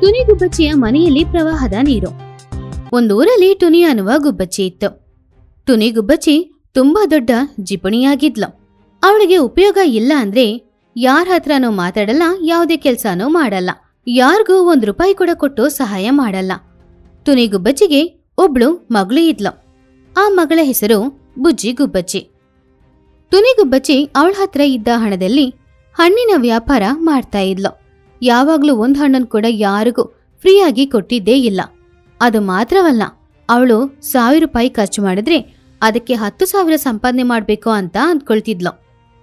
ಟುನಿ ಗುಬ್ಬಚ್ಚಿಯ ಮನೆಯಲ್ಲಿ ಪ್ರವಾಹದ ನೀರು ಒಂದೂರಲ್ಲಿ ಟುನಿ ಅನ್ನುವ ಗುಬ್ಬಚ್ಚಿ ಇತ್ತು ಟುನಿ ಗುಬ್ಬಚ್ಚಿ ತುಂಬಾ ದೊಡ್ಡ ಜಿಪಣಿಯಾಗಿದ್ಲು ಅವಳಿಗೆ ಉಪಯೋಗ ಇಲ್ಲ ಅಂದ್ರೆ ಯಾರ ಹತ್ರನೂ ಮಾತಾಡಲ್ಲ ಯಾವುದೇ ಕೆಲ್ಸನೂ ಮಾಡಲ್ಲ ಯಾರಿಗೂ ಒಂದ್ ರೂಪಾಯಿ ಕೂಡ ಕೊಟ್ಟು ಸಹಾಯ ಮಾಡಲ್ಲ ಟುನಿ ಗುಬ್ಬಚ್ಚಿಗೆ ಒಬ್ಳು ಮಗಳು ಇದ್ಲು ಆ ಮಗಳ ಹೆಸರು ಬುಜ್ಜಿ ಗುಬ್ಬಚ್ಚಿ ಟುನಿ ಗುಬ್ಬಚ್ಚಿ ಅವಳ ಹತ್ರ ಇದ್ದ ಹಣದಲ್ಲಿ ಹಣ್ಣಿನ ವ್ಯಾಪಾರ ಮಾಡ್ತಾ ಇದ್ಲು ಯಾವಾಗ್ಲೂ ಒಂದ್ ಹಣ್ಣನ್ ಕೂಡ ಯಾರಿಗೂ ಫ್ರೀಯಾಗಿ ಕೊಟ್ಟಿದ್ದೇ ಇಲ್ಲ ಅದು ಮಾತ್ರವಲ್ಲ ಅವಳು ಸಾವಿರ ರೂಪಾಯಿ ಖರ್ಚು ಮಾಡಿದ್ರೆ ಅದಕ್ಕೆ ಹತ್ತು ಸಾವಿರ ಸಂಪಾದನೆ ಮಾಡ್ಬೇಕು ಅಂತ ಅಂದ್ಕೊಳ್ತಿದ್ಲು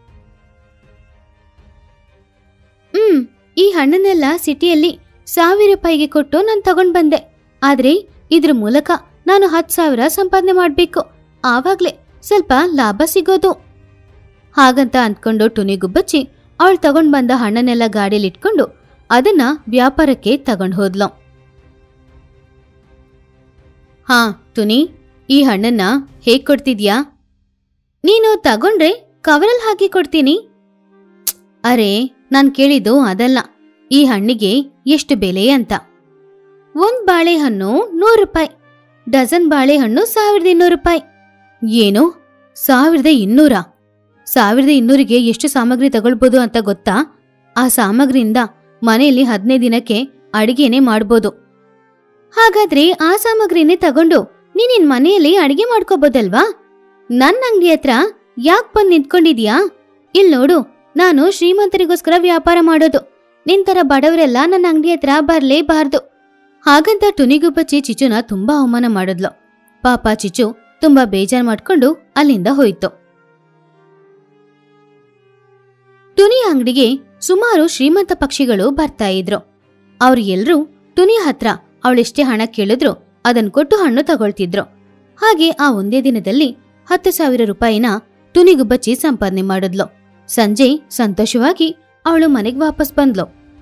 ಹ್ಮ್ ಈ ಹಣ್ಣನ್ನೆಲ್ಲ ಸಿಟಿಯಲ್ಲಿ ಸಾವಿರ ರೂಪಾಯಿಗೆ ಕೊಟ್ಟು ನಾನು ತಗೊಂಡ್ ಬಂದೆ ಆದ್ರೆ ಇದ್ರ ಮೂಲಕ ನಾನು ಹತ್ತು ಸಾವಿರ ಸಂಪಾದನೆ ಮಾಡ್ಬೇಕು ಆವಾಗ್ಲೇ ಸ್ವಲ್ಪ ಲಾಭ ಸಿಗೋದು ಹಾಗಂತ ಅಂದ್ಕೊಂಡು ಟುನಿ ಗುಬ್ಬಚ್ಚಿ ಅವಳು ತಗೊಂಡ್ ಬಂದ ಹಣ್ಣನ್ನೆಲ್ಲ ಗಾಡಿಯಲ್ಲಿ ಇಟ್ಕೊಂಡು ಅದನ್ನ ವ್ಯಾಪಾರಕ್ಕೆ ತಗೊಂಡ್ ಹೋದ್ಲು ಹಾ ಟುನಿ ಈ ಹಣ್ಣನ್ನ ಹೇಗ್ ಕೊಡ್ತಿದ್ಯಾ ನೀನು ತಗೊಂಡ್ರೆ ಕವರಲ್ಲಿ ಹಾಕಿ ಕೊಡ್ತೀನಿ ಛ್, ಅರೆ ನಾನ್ ಕೇಳಿದ್ದು ಅದಲ್ಲ ಈ ಹಣ್ಣಿಗೆ ಎಷ್ಟು ಬೆಲೆ ಅಂತ ಒಂದ್ ಬಾಳೆಹಣ್ಣು ನೂರು ರೂಪಾಯಿ ಡಜನ್ ಬಾಳೆಹಣ್ಣು ಸಾವಿರದ ಇನ್ನೂರು ರೂಪಾಯಿ ಏನು ಸಾವಿರದ ಇನ್ನೂರ ಸಾವಿರದ ಇನ್ನೂರಿಗೆ ಎಷ್ಟು ಸಾಮಗ್ರಿ ತಗೊಳ್ಬೋದು ಅಂತ ಗೊತ್ತಾ ಆ ಸಾಮಗ್ರಿಯಿಂದ ಮನೆಯಲ್ಲಿ ಹದಿನೈದು ದಿನಕ್ಕೆ ಅಡಿಗೆನೆ ಮಾಡ್ಬೋದು ಹಾಗಾದ್ರೆ ಆ ಸಾಮಗ್ರಿನೇ ತಗೊಂಡು ನೀನ್ ನಿನ್ ಮನೆಯಲ್ಲಿ ಅಡಿಗೆ ಮಾಡ್ಕೋಬೋದಲ್ವಾ ನನ್ನ ಅಂಗಡಿ ಹತ್ರ ಯಾಕ್ ಬಂದ್ ನಿಂತ್ಕೊಂಡಿದ್ಯಾ ಇಲ್ ನೋಡು ನಾನು ಶ್ರೀಮಂತರಿಗೋಸ್ಕರ ವ್ಯಾಪಾರ ಮಾಡೋದು ನಿಂತರ ಬಡವರೆಲ್ಲ ನನ್ನ ಅಂಗಡಿ ಹತ್ರ ಬರ್ಲೇಬಾರ್ದು ಹಾಗಂತ ಟುನಿಗುಬ್ಬಚ್ಚಿ ಚಿಚುನ ತುಂಬಾ ಅವಮಾನ ಮಾಡಿದ್ಲು ಪಾಪ ಚಿಚು ತುಂಬಾ ಬೇಜಾರ್ ಮಾಡ್ಕೊಂಡು ಅಲ್ಲಿಂದ ಹೋಯ್ತು ಟುನಿ ಅಂಗಡಿಗೆ ಸುಮಾರು ಶ್ರೀಮಂತ ಪಕ್ಷಿಗಳು ಬರ್ತಾ ಇದ್ರು ಅವ್ರು ಎಲ್ರೂ ಟುನಿ ಹತ್ರ ಅವಳೆಷ್ಟೇ ಹಣ ಕೇಳಿದ್ರು ಅದನ್ ಕೊಟ್ಟು ಹಣ್ಣು ತಗೊಳ್ತಿದ್ರು ಹಾಗೆ ಆ ಒಂದೇ ದಿನದಲ್ಲಿ ಹತ್ತು ಸಾವಿರ ರೂಪಾಯಿನ ಟುನಿಗುಬ್ಬಚ್ಚಿ ಸಂಪಾದನೆ ಮಾಡಿದ್ಲು ಸಂಜೆ ಸಂತೋಷವಾಗಿ ಅವಳು ಮನೆಗೆ ವಾಪಸ್ ಬಂದ್ಲು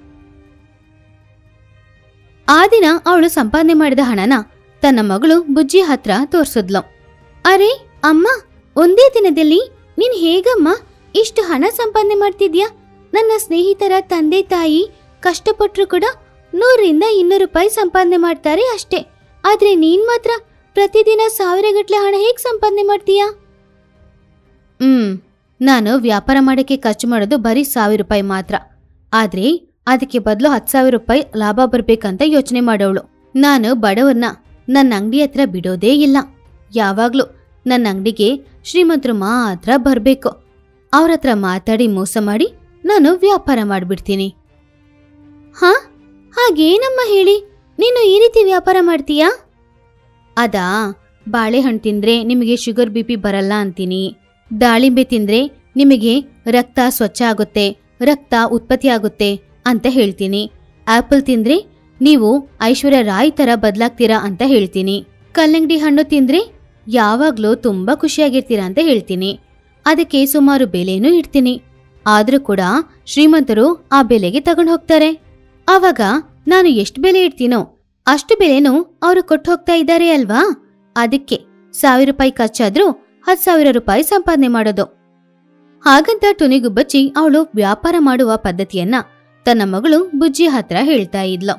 ಆ ದಿನ ಅವಳು ಸಂಪಾದನೆ ಮಾಡಿದ ಹಣನ ತನ್ನ ಮಗಳು ಬುಜ್ಜಿ ಹತ್ರ ತೋರ್ಸಿದ್ಲು ಅರೆ ಅಮ್ಮ ಒಂದೇ ದಿನದಲ್ಲಿ ನೀನ್ ಹೇಗಮ್ಮ ಇಷ್ಟು ಹಣ ಸಂಪಾದನೆ ಮಾಡ್ತಿದ್ಯಾ ನನ್ನ ಸ್ನೇಹಿತರ ತಂದೆ ತಾಯಿ ಕಷ್ಟಪಟ್ರು ಕೂಡ ನೂರಿಂದ ಇನ್ನೂರು ರೂಪಾಯಿ ಸಂಪಾದನೆ ಮಾಡ್ತಾರೆ ಅಷ್ಟೇ ಆದ್ರೆ ನೀನ್ ಮಾತ್ರ ಪ್ರತಿದಿನ ಸಾವಿರಗಟ್ಲೆ ಹಣ ಹೇಗ್ ಸಂಪಾದನೆ ಮಾಡ್ತೀಯಾ ಹ್ಮ್ ನಾನು ವ್ಯಾಪಾರ ಮಾಡಕ್ಕೆ ಖರ್ಚು ಮಾಡೋದು ಬರೀ ಸಾವಿರ ರೂಪಾಯಿ ಮಾತ್ರ ಆದ್ರೆ ಅದಕ್ಕೆ ಬದಲು ಹತ್ತು ಸಾವಿರ ರೂಪಾಯಿ ಲಾಭ ಬರ್ಬೇಕಂತ ಯೋಚನೆ ಮಾಡೋಳು ನಾನು ಬಡವರ್ನ ನನ್ನ ಅಂಗಡಿ ಹತ್ರ ಬಿಡೋದೇ ಇಲ್ಲ ಯಾವಾಗ್ಲೂ ನನ್ನ ಅಂಗಡಿಗೆ ಶ್ರೀಮಂತರು ಮಾತ್ರ ಬರ್ಬೇಕು ಅವ್ರ ಹತ್ರ ಮಾತಾಡಿ ಮೋಸ ಮಾಡಿ ನಾನು ವ್ಯಾಪಾರ ಮಾಡ್ಬಿಡ್ತೀನಿ ಹಾ ಹಾಗೇನಮ್ಮ ಹೇಳಿ ನೀನು ಈ ರೀತಿ ವ್ಯಾಪಾರ ಮಾಡ್ತೀಯಾ ಅದಾ ಬಾಳೆಹಣ್ಣು ತಿಂದ್ರೆ ನಿಮಗೆ ಶುಗರ್ ಬಿ ಪಿ ಬರಲ್ಲ ಅಂತೀನಿ ದಾಳಿಂಬೆ ತಿಂದ್ರೆ ನಿಮಗೆ ರಕ್ತ ಸ್ವಚ್ಛ ಆಗುತ್ತೆ ರಕ್ತ ಉತ್ಪತ್ತಿ ಆಗುತ್ತೆ ಅಂತ ಹೇಳ್ತೀನಿ ಆಪಲ್ ತಿಂದ್ರೆ ನೀವು ಐಶ್ವರ್ಯ ರಾಯ್ ತರ ಬದಲಾಗ್ತೀರಾ ಅಂತ ಹೇಳ್ತೀನಿ ಕಲ್ಲಂಗಡಿ ಹಣ್ಣು ತಿಂದ್ರೆ ಯಾವಾಗ್ಲೂ ತುಂಬಾ ಖುಷಿಯಾಗಿರ್ತೀರಾ ಅಂತ ಹೇಳ್ತೀನಿ ಅದಕ್ಕೆ ಸುಮಾರು ಬೆಲೆನೂ ಇಡ್ತೀನಿ ಆದ್ರೂ ಕೂಡ ಶ್ರೀಮಂತರು ಆ ಬೆಲೆಗೆ ತಗೊಂಡು ಹೋಗ್ತಾರೆ ಆವಾಗ ನಾನು ಎಷ್ಟು ಬೆಲೆ ಇಡ್ತೀನೋ ಅಷ್ಟು ಬೆಲೆನೂ ಅವರು ಕೊಟ್ಟು ಹೋಗ್ತಾ ಇದ್ದಾರೆ ಅಲ್ವಾ ಅದಕ್ಕೆ ಸಾವಿರ ರೂಪಾಯಿ ಖರ್ಚಾದ್ರೂ ಹತ್ತು ಸಾವಿರ ರೂಪಾಯಿ ಸಂಪಾದನೆ ಮಾಡೋದು ಹಾಗಂತ ಟುನಿಗುಬ್ಬಚ್ಚಿ ಅವಳು ವ್ಯಾಪಾರ ಮಾಡುವ ಪದ್ಧತಿಯನ್ನ ತನ್ನ ಮಗಳು ಬುಜ್ಜಿ ಹತ್ರ ಹೇಳ್ತಾ ಇದ್ಲು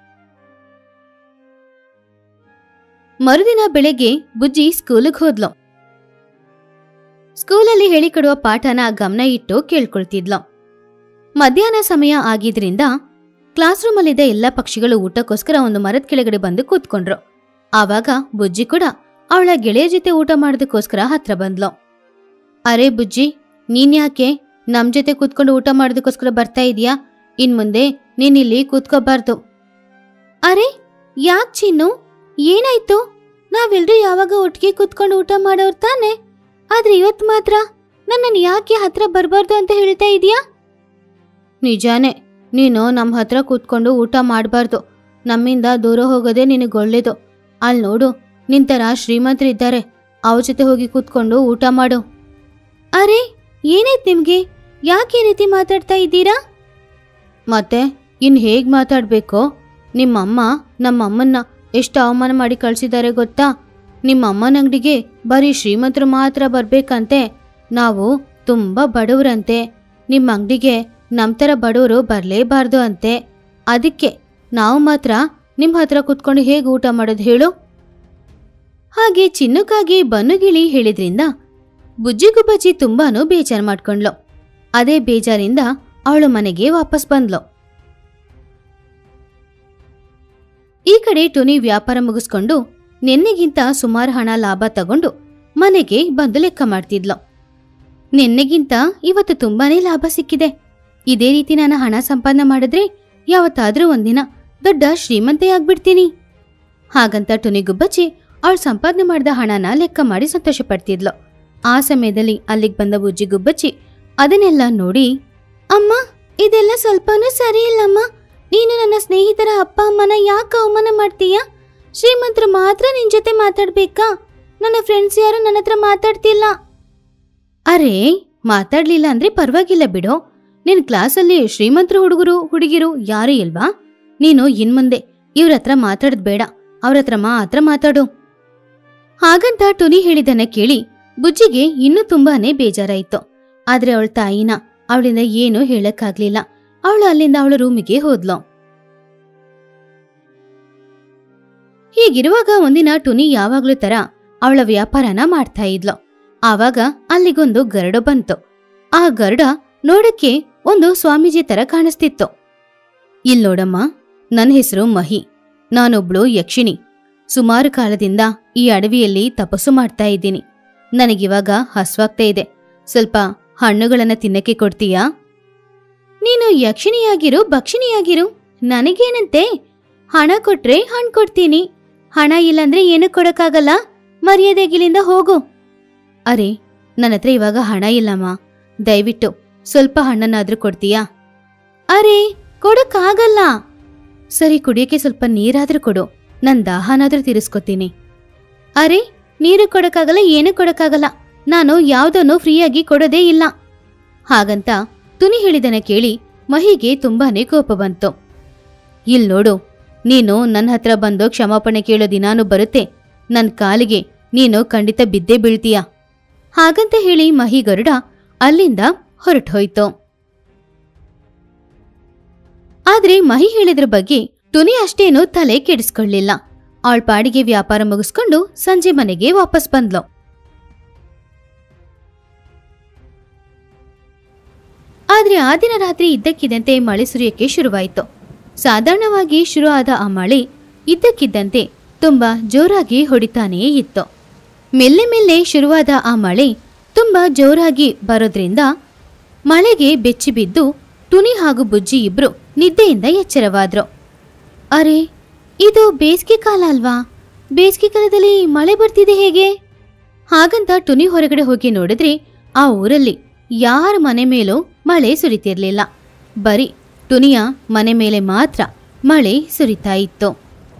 ಮರುದಿನ ಬೆಳಗ್ಗೆ ಬುಜ್ಜಿ ಸ್ಕೂಲಿಗೆ ಹೋದ್ಲು ಸ್ಕೂಲಲ್ಲಿ ಹೇಳಿಕೊಡುವ ಪಾಠನ ಗಮನ ಇಟ್ಟು ಕೇಳ್ಕೊಳ್ತಿದ್ಲು ಮಧ್ಯಾಹ್ನ ಸಮಯ ಆಗಿದ್ರಿಂದ ಕ್ಲಾಸ್ ರೂಮಲ್ಲಿದ್ದ ಎಲ್ಲ ಪಕ್ಷಿಗಳು ಊಟಕ್ಕೋಸ್ಕರ ಒಂದು ಮರದ ಕೆಳಗಡೆ ಬಂದು ಕೂತ್ಕೊಂಡ್ರು ಆವಾಗ ಬುಜ್ಜಿ ಕೂಡ ಅವಳ ಗೆಳೆಯ ಜೊತೆ ಊಟ ಮಾಡೋದಕ್ಕೋಸ್ಕರ ಹತ್ರ ಬಂದ್ಲು ಅರೆ ಬುಜ್ಜಿ ನೀನ್ ಯಾಕೆ ನಮ್ ಜೊತೆ ಕೂತ್ಕೊಂಡು ಊಟ ಮಾಡೋದಕ್ಕೋಸ್ಕರ ಬರ್ತಾ ಇದೀಯಾ ಇನ್ ಮುಂದೆ ನೀನಿಲ್ಲಿ ಕೂತ್ಕೋಬಾರ್ದು ಅರೆ ಯಾಕ್ ಚಿನ್ನು ಏನಾಯ್ತು ನಾವೆಲ್ರೂ ಯಾವಾಗ ಒಟ್ಟಿಗೆ ಕೂತ್ಕೊಂಡು ಊಟ ಮಾಡೋರ್ ತಾನೆ ಆದ್ರೆ ಇವತ್ ಮಾತ್ರ ನನ್ನನ್ನು ಯಾಕೆ ಹತ್ರ ಬರಬಾರ್ದು ಅಂತ ಹೇಳ್ತಾ ಇದೀಯಾ ನಿಜಾನೇ ನೀನು ನಮ್ಮ ಹತ್ರ ಕೂತ್ಕೊಂಡು ಊಟ ಮಾಡಬಾರ್ದು ನಮ್ಮಿಂದ ದೂರ ಹೋಗೋದೇ ನಿನಗೆ ಒಳ್ಳೇದು ಅಲ್ಲಿ ನೋಡು ನಿಂತರ ಶ್ರೀಮಂತರಿದ್ದಾರೆ ಅವ್ರ ಜೊತೆ ಹೋಗಿ ಕೂತ್ಕೊಂಡು ಊಟ ಮಾಡು ಅರೆ ಏನಾಯ್ತು ನಿಮ್ಗೆ ಯಾಕೆ ಈ ರೀತಿ ಮಾತಾಡ್ತಾ ಇದ್ದೀರಾ ಮತ್ತೆ ಇನ್ ಹೇಗ್ ಮಾತಾಡ್ಬೇಕೋ ನಿಮ್ಮಮ್ಮ ನಮ್ಮಮ್ಮನ್ನ ಎಷ್ಟು ಅವಮಾನ ಮಾಡಿ ಕಳ್ಸಿದ್ದಾರೆ ಗೊತ್ತಾ ನಿಮ್ಮಮ್ಮನ ಅಂಗಡಿಗೆ ಬರೀ ಶ್ರೀಮಂತರು ಮಾತ್ರ ಬರ್ಬೇಕಂತೆ ನಾವು ತುಂಬಾ ಬಡವರಂತೆ ನಿಮ್ಮ ಅಂಗಡಿಗೆ ನಮ್ಮ ಥರ ಬಡವರು ಬರಲೇಬಾರ್ದು ಅಂತೆ ಅದಕ್ಕೆ ನಾವು ಮಾತ್ರ ನಿಮ್ಮ ಹತ್ರ ಕುತ್ಕೊಂಡು ಹೇಗೆ ಊಟ ಮಾಡೋದು ಹೇಳು ಹಾಗೆ ಚಿನ್ನಕ್ಕಾಗಿ ಬನ್ನುಗಿಳಿ ಹೇಳಿದ್ರಿಂದ ಬುಜ್ಜಿಗುಬ್ಬಜ್ಜಿ ತುಂಬಾನು ಬೇಜಾರು ಮಾಡ್ಕೊಂಡ್ಲು ಅದೇ ಬೇಜಾರಿಂದ ಅವಳು ಮನೆಗೆ ವಾಪಸ್ ಬಂದ್ಲು ಈ ಕಡೆ ಟುನಿ ವ್ಯಾಪಾರ ಮುಗಿಸ್ಕೊಂಡು ನಿನ್ನೆಗಿಂತ ಸುಮಾರು ಹಣ ಲಾಭ ತಗೊಂಡು ಮನೆಗೆ ಬಂದು ಲೆಕ್ಕ ಮಾಡ್ತಿದ್ಲು ನಿನ್ನೆಗಿಂತ ಇವತ್ತು ತುಂಬಾನೇ ಲಾಭ ಸಿಕ್ಕಿದೆ ಇದೇ ರೀತಿ ನಾನು ಹಣ ಸಂಪಾದನೆ ಮಾಡಿದ್ರೆ ಯಾವತ್ತಾದ್ರೂ ಒಂದಿನ ದೊಡ್ಡ ಶ್ರೀಮಂತೆ ಆಗ್ಬಿಡ್ತೀನಿ ಹಾಗಂತ ಟುನಿಗುಬ್ಬಚ್ಚಿ ಅವಳು ಸಂಪಾದನೆ ಮಾಡಿದ ಹಣನ ಲೆಕ್ಕ ಮಾಡಿ ಸಂತೋಷ ಪಡ್ತಿದ್ಲು ಆ ಸಮಯದಲ್ಲಿ ಅಲ್ಲಿಗೆ ಬಂದ ಬುಜ್ಜಿ ಗುಬ್ಬಚ್ಚಿ ಅದನ್ನೆಲ್ಲ ನೋಡಿ ಅಮ್ಮ ಇದೆಲ್ಲ ಸ್ವಲ್ಪನೂ ಸರಿ ಇಲ್ಲಮ್ಮ ನೀನು ನನ್ನ ಸ್ನೇಹಿತರ ಅಪ್ಪ ಅಮ್ಮನ ಯಾಕೆ ಅವಮಾನ ಮಾಡ್ತೀಯಾ ಶ್ರೀಮಂತರು ಮಾತ್ರ ನಿನ್ ಜೊತೆ ಮಾತಾಡ್ಬೇಕಾ ನನ್ನ ಫ್ರೆಂಡ್ಸ್ ಯಾರು ನನ್ನ ಹತ್ರ ಮಾತಾಡ್ತಿಲ್ಲ ಅರೆ ಮಾತಾಡ್ಲಿಲ್ಲ ಅಂದ್ರೆ ಪರವಾಗಿಲ್ಲ ಬಿಡು ನಿನ್ ಕ್ಲಾಸಲ್ಲಿ ಶ್ರೀಮಂತರು ಹುಡುಗರು ಹುಡುಗಿರು ಯಾರು ಇಲ್ವಾ ನೀನು ಇನ್ಮುಂದೆ ಇವ್ರ ಹತ್ರ ಮಾತಾಡದ್ ಬೇಡ ಅವ್ರ ಹತ್ರ ಮಾತ್ರ ಮಾತಾಡು ಹಾಗಂತ ಟುನಿ ಹೇಳಿದನ್ನ ಕೇಳಿ ಬುಜ್ಜಿಗೆ ಇನ್ನೂ ತುಂಬಾನೇ ಬೇಜಾರಾಯಿತು ಆದ್ರೆ ಅವಳ ತಾಯಿನ ಅವಳಿಂದ ಏನೂ ಹೇಳಕ್ಕಾಗ್ಲಿಲ್ಲ ಅವಳು ಅಲ್ಲಿಂದ ಅವಳ ರೂಮಿಗೆ ಹೋದ್ಲು ಹೀಗಿರುವಾಗ ಒಂದಿನ ಟುನಿ ಯಾವಾಗ್ಲೂ ತರ ಅವಳ ವ್ಯಾಪಾರನ ಮಾಡ್ತಾ ಇದ್ಲು ಆವಾಗ ಅಲ್ಲಿಗೊಂದು ಗರಡು ಬಂತು ಆ ಗರುಡ ನೋಡಕ್ಕೆ ಒಂದು ಸ್ವಾಮೀಜಿ ತರ ಕಾಣಿಸ್ತಿತ್ತು ಇಲ್ ನೋಡಮ್ಮ ನನ್ನ ಹೆಸರು ಮಹಿ ನಾನೊಬ್ಳು ಯಕ್ಷಿಣಿ ಸುಮಾರು ಕಾಲದಿಂದ ಈ ಅಡವಿಯಲ್ಲಿ ತಪಸ್ಸು ಮಾಡ್ತಾ ಇದ್ದೀನಿ ನನಗಿವಾಗ ಹಸ್ವಾಗ್ತಾ ಇದೆ ಸ್ವಲ್ಪ ಹಣ್ಣುಗಳನ್ನ ತಿನ್ನಕ್ಕೆ ಕೊಡ್ತೀಯಾ ನೀನು ಯಕ್ಷಿಣಿಯಾಗಿರು ಭಕ್ಷಿಣಿಯಾಗಿರು ನನಗೇನಂತೆ ಹಣ ಕೊಟ್ರೆ ಹಣ್ಣು ಕೊಡ್ತೀನಿ ಹಣ ಇಲ್ಲಂದ್ರೆ ಏನು ಕೊಡಕ್ಕಾಗಲ್ಲ ಮರ್ಯಾದೆಗಿಲಿಂದ ಹೋಗು ಅರೆ ನನ್ನ ಹತ್ರ ಇವಾಗ ಹಣ ಇಲ್ಲಮ್ಮ ದಯವಿಟ್ಟು ಸ್ವಲ್ಪ ಹಣ್ಣನ್ನಾದ್ರೂ ಕೊಡ್ತೀಯಾ ಅರೆ ಕೊಡಕ್ಕಾಗಲ್ಲ ಸರಿ ಕುಡಿಯಕ್ಕೆ ಸ್ವಲ್ಪ ನೀರಾದ್ರೂ ಕೊಡು ನನ್ ದಾಹನಾದ್ರೂ ತೀರಿಸ್ಕೊತೀನಿ ಅರೆ ನೀರು ಕೊಡಕ್ಕಾಗಲ್ಲ ಏನು ಕೊಡಕ್ಕಾಗಲ್ಲ ನಾನು ಯಾವ್ದನ್ನು ಫ್ರೀಯಾಗಿ ಕೊಡೋದೇ ಇಲ್ಲ ಹಾಗಂತ ತುನಿ ಹೇಳಿದನ ಕೇಳಿ ಮಹಿಗೆ ತುಂಬಾನೇ ಕೋಪ ಬಂತು ಇಲ್ ನೋಡು ನೀನು ನನ್ನ ಹತ್ರ ಬಂದು ಕ್ಷಮಾಪಣೆ ಕೇಳೋ ದಿನಾನು ಬರುತ್ತೆ ನನ್ ಕಾಲಿಗೆ ನೀನು ಖಂಡಿತ ಬಿದ್ದೇ ಬೀಳ್ತೀಯ ಹಾಗಂತ ಹೇಳಿ ಮಹಿ ಗರುಡ ಅಲ್ಲಿಂದ ಹೊರಟೋಯ್ತು ಆದ್ರೆ ಮಹಿ ಹೇಳಿದ್ರ ಬಗ್ಗೆ ಟುನಿ ಅಷ್ಟೇನು ತಲೆ ಕೆಡಿಸ್ಕೊಳ್ಳಿಲ್ಲ ಅವಳ ಪಾಡಿಗೆ ವ್ಯಾಪಾರ ಮುಗಿಸ್ಕೊಂಡು ಸಂಜೆ ಮನೆಗೆ ವಾಪಸ್ ಬಂದ್ಲು ಆದ್ರೆ ಆ ದಿನ ರಾತ್ರಿ ಇದ್ದಕ್ಕಿದ್ದಂತೆ ಮಳೆ ಸುರಿಯಕ್ಕೆ ಶುರುವಾಯಿತು ಸಾಧಾರಣವಾಗಿ ಶುರು ಆದ ಆ ಮಳೆ ಇದ್ದಕ್ಕಿದ್ದಂತೆ ತುಂಬಾ ಜೋರಾಗಿ ಹೊಡಿತಾನೇ ಇತ್ತು ಮೆಲ್ಲೆ ಮೆಲ್ಲೆ ಶುರುವಾದ ಆ ಮಳೆ ತುಂಬಾ ಜೋರಾಗಿ ಬರೋದ್ರಿಂದ ಮಳೆಗೆ ಬೆಚ್ಚಿ ಬಿದ್ದು ಟುನಿ ಹಾಗೂ ಬುಜ್ಜಿ ಇಬ್ರು ನಿದ್ದೆಯಿಂದ ಎಚ್ಚರವಾದ್ರು ಅರೆ ಇದು ಬೇಸಿಗೆ ಕಾಲ ಅಲ್ವಾ ಬೇಸಿಗೆ ಕಾಲದಲ್ಲಿ ಮಳೆ ಬರ್ತಿದೆ ಹೇಗೆ ಹಾಗಂತ ಟುನಿ ಹೊರಗಡೆ ಹೋಗಿ ನೋಡಿದ್ರೆ ಆ ಊರಲ್ಲಿ ಯಾರ ಮನೆ ಮೇಲೂ ಮಳೆ ಸುರಿತಿರ್ಲಿಲ್ಲ ಬರೀ ಟುನಿಯ ಮನೆ ಮೇಲೆ ಮಾತ್ರ ಮಳೆ ಸುರಿತಾ ಇತ್ತು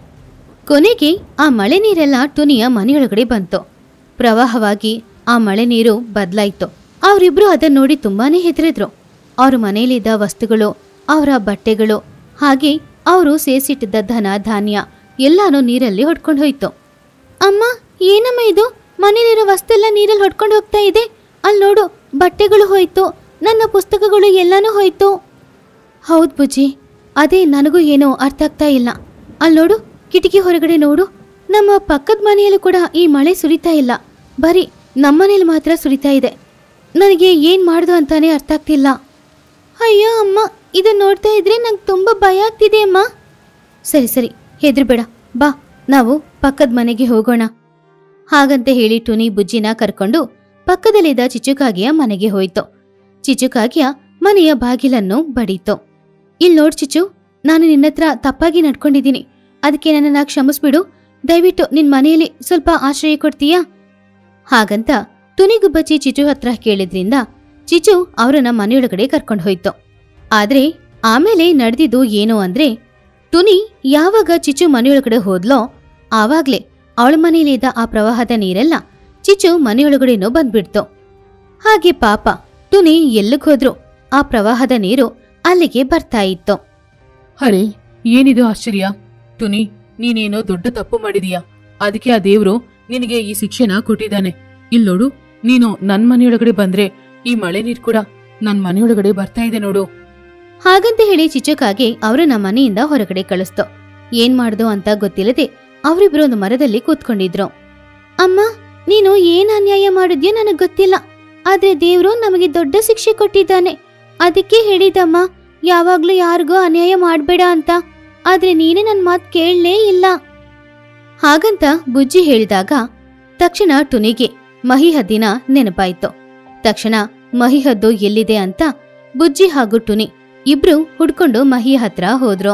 ಕೊನೆಗೆ ಆ ಮಳೆ ನೀರೆಲ್ಲ ಟುನಿಯ ಮನೆಯೊಳಗಡೆ ಬಂತು ಪ್ರವಾಹವಾಗಿ ಆ ಮಳೆ ನೀರು ಬದಲಾಯಿತು ಅವರಿಬ್ರು ಅದನ್ನ ನೋಡಿ ತುಂಬಾನೇ ಹೆದರಿದ್ರು ಅವ್ರ ಮನೆಯಲ್ಲಿದ್ದ ವಸ್ತುಗಳು ಅವರ ಬಟ್ಟೆಗಳು ಹಾಗೆ ಅವರು ಸೇರಿಸಿಟ್ಟಿದ್ದ ಧನ ಧಾನ್ಯ ಎಲ್ಲಾನು ನೀರಲ್ಲಿ ಹೊಡ್ಕೊಂಡು ಹೋಯ್ತು ಅಮ್ಮ ಏನಮ್ಮ ಇದು ಮನೇಲಿರೋ ವಸ್ತೆಲ್ಲ ನೀರಲ್ಲಿ ಹೊಡ್ಕೊಂಡು ಹೋಗ್ತಾ ಇದೆ ಅಲ್ಲಿ ನೋಡು ಬಟ್ಟೆಗಳು ಹೋಯ್ತು ನನ್ನ ಪುಸ್ತಕಗಳು ಎಲ್ಲಾನು ಹೋಯ್ತು ಹೌದ್ ಬುಜ್ಜಿ ಅದೇ ನನಗೂ ಏನೋ ಅರ್ಥ ಆಗ್ತಾ ಇಲ್ಲ ಅಲ್ಲಿ ನೋಡು ಕಿಟಕಿ ಹೊರಗಡೆ ನೋಡು ನಮ್ಮ ಪಕ್ಕದ ಮನೆಯಲ್ಲೂ ಕೂಡ ಈ ಮಳೆ ಸುರಿತಾ ಇಲ್ಲ ಬರೀ ನಮ್ಮನೇಲಿ ಮಾತ್ರ ಸುರಿತಾ ಇದೆ ನನಗೆ ಏನ್ ಮಾಡ್ದು ಅಂತಾನೆ ಅರ್ಥ ಆಗ್ತಿಲ್ಲ ಅಯ್ಯೋ ಅಮ್ಮ ಇದನ್ನ ನೋಡ್ತಾ ಇದ್ರೆ ನಂಗೆ ತುಂಬಾ ಭಯ ಆಗ್ತಿದೆ ಅಮ್ಮ ಸರಿ ಸರಿ ಹೆದ್ರಬೇಡ ಬಾ ನಾವು ಪಕ್ಕದ ಮನೆಗೆ ಹೋಗೋಣ ಹಾಗಂತ ಹೇಳಿ ಟುನಿ ಬುಜ್ಜಿನ ಕರ್ಕೊಂಡು ಪಕ್ಕದಲ್ಲಿದ್ದ ಚಿಚುಕಾಗಿಯ ಮನೆಗೆ ಹೋಯ್ತು ಚಿಚುಕಾಗಿಯ ಮನೆಯ ಬಾಗಿಲನ್ನು ಬಡೀತು ಇಲ್ ನೋಡ್ ಚಿಚು ನಾನು ನಿನ್ನತ್ರ ತಪ್ಪಾಗಿ ನಡ್ಕೊಂಡಿದ್ದೀನಿ ಅದಕ್ಕೆ ನನ್ನನ್ನ ಕ್ಷಮಿಸ್ಬಿಡು ದಯವಿಟ್ಟು ನಿನ್ ಮನೆಯಲ್ಲಿ ಸ್ವಲ್ಪ ಆಶ್ರಯ ಕೊಡ್ತೀಯಾ ಹಾಗಂತ ತುನಿಗುಬ್ಬಚ್ಚಿ ಚಿಚು ಹತ್ರ ಕೇಳಿದ್ರಿಂದ ಚಿಚು ಅವರನ್ನ ಮನೆಯೊಳಗಡೆ ಕರ್ಕೊಂಡು ಹೋಯ್ತು ಆದ್ರೆ ಆಮೇಲೆ ನಡೆದಿದ್ದು ಏನು ಅಂದ್ರೆ ಟುನಿ ಯಾವಾಗ ಚಿಚು ಮನೆಯೊಳಗಡೆ ಹೋದ್ಲೋ ಆವಾಗ್ಲೇ ಅವಳ ಮನೆಯಲ್ಲಿದ್ದ ಆ ಪ್ರವಾಹದ ನೀರೆಲ್ಲ ಚಿಚು ಮನೆಯೊಳಗಡೆನೂ ಬಂದ್ಬಿಡ್ತು ಹಾಗೆ ಪಾಪ ಟುನಿ ಎಲ್ಲಿಗ್ ಹೋದ್ರು ಆ ಪ್ರವಾಹದ ನೀರು ಅಲ್ಲಿಗೆ ಬರ್ತಾ ಇತ್ತು ಅರೆ ಏನಿದು ಆಶ್ಚರ್ಯ ಟುನಿ ನೀನೇನೋ ದೊಡ್ಡ ತಪ್ಪು ಮಾಡಿದೀಯಾ ಅದಕ್ಕೆ ಆ ದೇವ್ರು ನಿನಗೆ ಈ ಶಿಕ್ಷೆನ ಕೊಟ್ಟಿದ್ದಾನೆ ಇಲ್ ನೋಡು ನೀನು ನನ್ ಮನೆಯೊಳಗಡೆ ಬಂದ್ರೆ ಈ ಮಳೆ ನೀರ್ ಕೂಡ ನನ್ ಮನೆಯೊಳಗಡೆ ಬರ್ತಾ ಇದೆ ನೋಡು ಹಾಗಂತ ಹೇಳಿ ಚಿಚುಕಾಗೆ ಅವ್ರನ್ನ ಮನೆಯಿಂದ ಹೊರಗಡೆ ಕಳಿಸ್ತು ಏನ್ ಮಾಡ್ದು ಅಂತ ಗೊತ್ತಿಲ್ಲದೆ ಅವರಿಬ್ರು ಒಂದು ಮರದಲ್ಲಿ ಕೂತ್ಕೊಂಡಿದ್ರು ಅಮ್ಮ ನೀನು ಏನ್ ಅನ್ಯಾಯ ಮಾಡಿದ್ಯೋ ನನಗ್ ಗೊತ್ತಿಲ್ಲ ಆದ್ರೆ ದೇವ್ರು ನಮಗೆ ದೊಡ್ಡ ಶಿಕ್ಷೆ ಕೊಟ್ಟಿದ್ದಾನೆ ಅದಕ್ಕೆ ಹೇಳಿದಮ್ಮ ಯಾವಾಗ್ಲೂ ಯಾರಿಗೂ ಅನ್ಯಾಯ ಮಾಡ್ಬೇಡ ಅಂತ ಆದ್ರೆ ನೀನೇ ನನ್ ಮಾತ್ ಕೇಳಲೇ ಇಲ್ಲ ಹಾಗಂತ ಬುಜ್ಜಿ ಹೇಳಿದಾಗ ತಕ್ಷಣ ಟುನಿಗೆ ಮಹಿಹದ್ದಿನ ನೆನಪಾಯ್ತು ತಕ್ಷಣ ಮಹಿಹದ್ದು ಎಲ್ಲಿದೆ ಅಂತ ಬುಜ್ಜಿ ಹಾಗೂ ಟುನಿ ಇಬ್ರು ಹುಡ್ಕೊಂಡು ಮಹಿ ಹತ್ರ ಹೋದ್ರು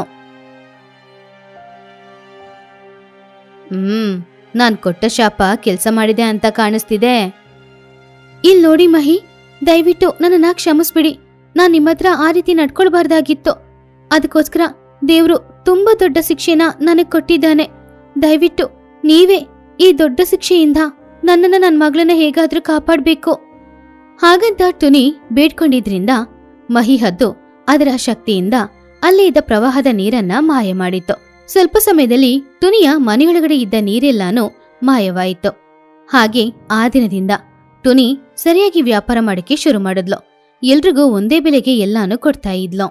ಹ್ಮ್ ನಾನ್ ಕೊಟ್ಟ ಶಾಪ ಕೆಲ್ಸ ಮಾಡಿದೆ ಅಂತ ಕಾಣಿಸ್ತಿದೆ ಇಲ್ ನೋಡಿ ಮಹಿ ದಯವಿಟ್ಟು ನನ್ನನ್ನ ಕ್ಷಮಿಸ್ಬಿಡಿ ನಾನ್ ನಿಮ್ಮ ಹತ್ರ ಆ ರೀತಿ ನಡ್ಕೊಳ್ಬಾರ್ದಾಗಿತ್ತು ಅದಕ್ಕೋಸ್ಕರ ದೇವ್ರು ತುಂಬಾ ದೊಡ್ಡ ಶಿಕ್ಷೆನ ನನಗ್ ಕೊಟ್ಟಿದ್ದಾನೆ ದಯವಿಟ್ಟು ನೀವೇ ಈ ದೊಡ್ಡ ಶಿಕ್ಷೆಯಿಂದ ನನ್ನನ್ನ ನನ್ನ ಮಗಳನ್ನ ಹೇಗಾದ್ರೂ ಕಾಪಾಡ್ಬೇಕು ಹಾಗಂತ ಟುನಿ ಬೇಡ್ಕೊಂಡಿದ್ರಿಂದ ಮಹಿಹದ್ದು ಅದರ ಶಕ್ತಿಯಿಂದ ಅಲ್ಲಿ ಇದ್ದ ಪ್ರವಾಹದ ನೀರನ್ನ ಮಾಯ ಮಾಡಿತ್ತು ಸ್ವಲ್ಪ ಸಮಯದಲ್ಲಿ ಟುನಿಯ ಮನೆಯೊಳಗಡೆ ಇದ್ದ ನೀರೆಲ್ಲಾನು ಮಾಯವಾಯಿತು ಹಾಗೆ ಆ ದಿನದಿಂದ ಟುನಿ ಸರಿಯಾಗಿ ವ್ಯಾಪಾರ ಮಾಡಕ್ಕೆ ಶುರು ಮಾಡಿದ್ಲು ಎಲ್ರಿಗೂ ಒಂದೇ ಬೆಲೆಗೆ ಎಲ್ಲಾನು ಕೊಡ್ತಾ ಇದ್ಲು